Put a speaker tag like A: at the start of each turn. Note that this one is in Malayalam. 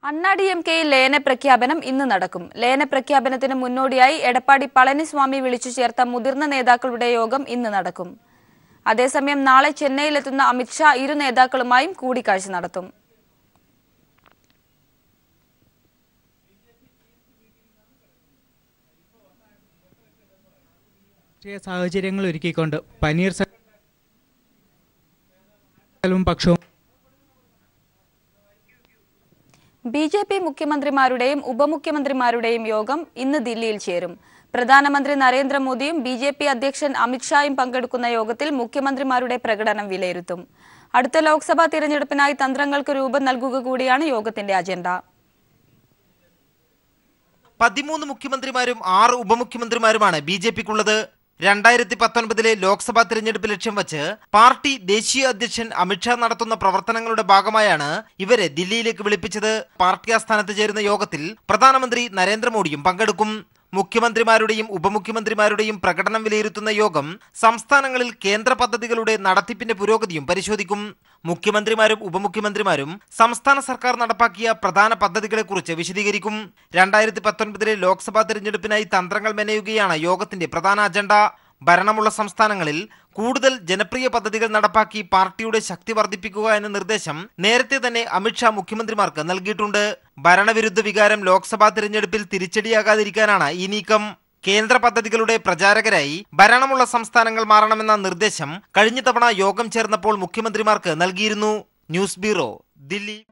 A: അണ്ണാ ഡി എം കെയിൽ ലയന പ്രഖ്യാപനം ഇന്ന് നടക്കും ലയന പ്രഖ്യാപനത്തിന് മുന്നോടിയായി എടപ്പാടി പളനിസ്വാമി വിളിച്ചു ചേർത്ത മുതിർന്ന നേതാക്കളുടെ യോഗം ഇന്ന് നടക്കും അതേസമയം നാളെ ചെന്നൈയിലെത്തുന്ന അമിത്ഷാ ഇരു നേതാക്കളുമായും കൂടിക്കാഴ്ച നടത്തും
B: രാഷ്ട്രീയ സാഹചര്യങ്ങൾ ഒരുക്കിക്കൊണ്ട് പനീർ സെൽവം പക്ഷവും
A: ബി ജെ പി മുഖ്യമന്ത്രിമാരുടെയും ഉപമുഖ്യമന്ത്രിമാരുടെയും യോഗം ഇന്ന് ദില്ലിയിൽ ചേരും പ്രധാനമന്ത്രി നരേന്ദ്രമോദിയും ബി ജെ പി അധ്യക്ഷൻ അമിത്ഷായും പങ്കെടുക്കുന്ന യോഗത്തിൽ മുഖ്യമന്ത്രിമാരുടെ പ്രകടനം വിലയിരുത്തും അടുത്ത ലോക്സഭാ തിരഞ്ഞെടുപ്പിനായി തന്ത്രങ്ങൾക്ക് രൂപം നൽകുക കൂടിയാണ് യോഗത്തിന്റെ അജണ്ട
C: പതിമൂന്ന് മുഖ്യമന്ത്രിമാരും ആറ് ഉപമുഖ്യമന്ത്രിമാരുമാണ് ബി ജെ പിക്കുള്ളത് രണ്ടായിരത്തി പത്തൊൻപതിലെ ലോക്സഭാ തിരഞ്ഞെടുപ്പ് ലക്ഷ്യം വച്ച് പാർട്ടി ദേശീയ അധ്യക്ഷൻ അമിത്ഷാ നടത്തുന്ന പ്രവർത്തനങ്ങളുടെ ഭാഗമായാണ് ഇവരെ ദില്ലിയിലേക്ക് വിളിപ്പിച്ചത് പാർട്ടി ആസ്ഥാനത്ത് ചേരുന്ന യോഗത്തിൽ പ്രധാനമന്ത്രി നരേന്ദ്രമോദിയും പങ്കെടുക്കും മുഖ്യമന്ത്രിമാരുടെയും ഉപമുഖ്യമന്ത്രിമാരുടെയും പ്രകടനം വിലയിരുത്തുന്ന യോഗം സംസ്ഥാനങ്ങളിൽ കേന്ദ്ര പദ്ധതികളുടെ നടത്തിപ്പിന്റെ പുരോഗതിയും പരിശോധിക്കും മുഖ്യമന്ത്രിമാരും ഉപമുഖ്യമന്ത്രിമാരും സംസ്ഥാന സർക്കാർ നടപ്പാക്കിയ പ്രധാന പദ്ധതികളെക്കുറിച്ച് വിശദീകരിക്കും രണ്ടായിരത്തി പത്തൊൻപതിലെ ലോക്സഭാ തിരഞ്ഞെടുപ്പിനായി തന്ത്രങ്ങൾ മെനയുകയാണ് യോഗത്തിന്റെ പ്രധാന അജണ്ട ഭരണമുള്ള സംസ്ഥാനങ്ങളിൽ കൂടുതൽ ജനപ്രിയ പദ്ധതികൾ നടപ്പാക്കി പാർട്ടിയുടെ ശക്തി വർദ്ധിപ്പിക്കുക എന്ന നിർദ്ദേശം നേരത്തെ തന്നെ അമിത്ഷാ മുഖ്യമന്ത്രിമാർക്ക് നൽകിയിട്ടുണ്ട് ഭരണവിരുദ്ധ വികാരം ലോക്സഭാ തിരഞ്ഞെടുപ്പിൽ തിരിച്ചടിയാകാതിരിക്കാനാണ് ഈ നീക്കം കേന്ദ്ര പദ്ധതികളുടെ പ്രചാരകരായി ഭരണമുള്ള സംസ്ഥാനങ്ങൾ മാറണമെന്ന നിർദ്ദേശം കഴിഞ്ഞ തവണ യോഗം ചേർന്നപ്പോൾ മുഖ്യമന്ത്രിമാർക്ക് നൽകിയിരുന്നു ന്യൂസ് ബ്യൂറോ ദില്ലി